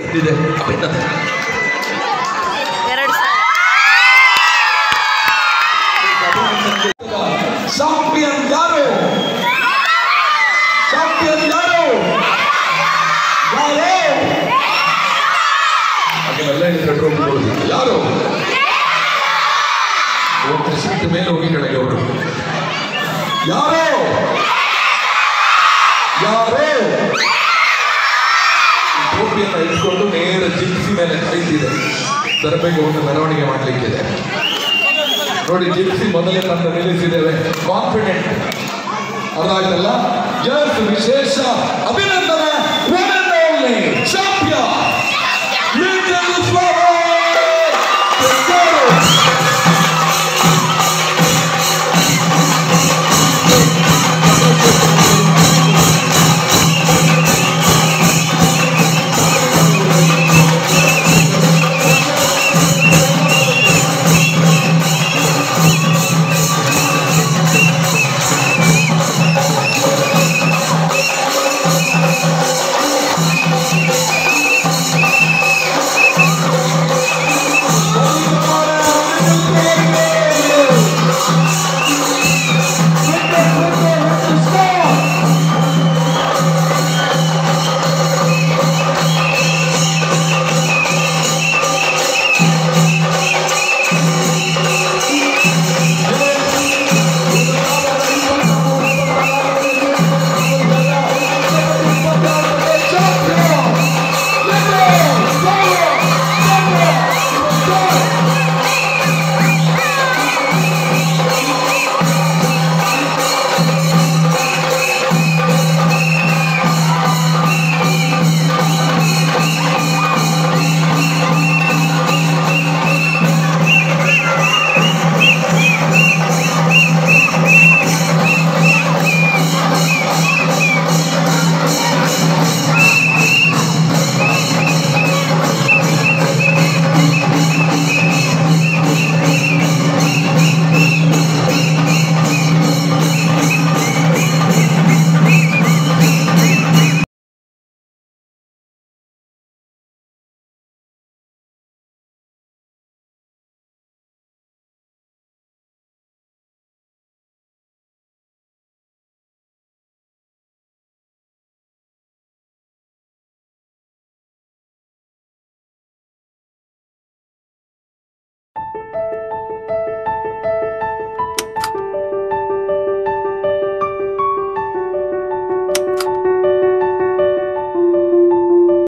ಇದೆ ಎರಡು ಸಾವಿರ ಚಾಂಪಿಯನ್ ಯಾರು ಚಾಂಪಿಯನ್ ಯಾರು ಯಾರು ಹಾಗೆಲ್ಲ ಕಟ್ಕೊಂಡು ಯಾರು ಒಂದು ಸೀಟ್ ಮೇಲೆ ಹೋಗಿ ಕೆಳಗೆ ಅವರು ಯಾರು ಯಾರು ಟೋಪಿಯನ್ನು ಇಟ್ಕೊಂಡು ನೇರ ಜಿಪ್ಸಿ ಮೇಲೆ ಕೈತಿದೆ ತರಬೇಕೆ ಒಂದು ಮೆರವಣಿಗೆ ಮಾಡಲಿಕ್ಕಿದೆ ನೋಡಿ ಜಿಪ್ಸಿ ಮೊದಲೇ ತಂದು ನಿಲ್ಲಿಸಿದ್ದೇವೆ ಕಾನ್ಫಿಡೆಂಟ್ ಅರ್ಥ ಆಯ್ತಲ್ಲ ಎಸ್ ವಿಶೇಷ ಅಭಿನಂದನೆ ಚಾಂಪಿಯನ್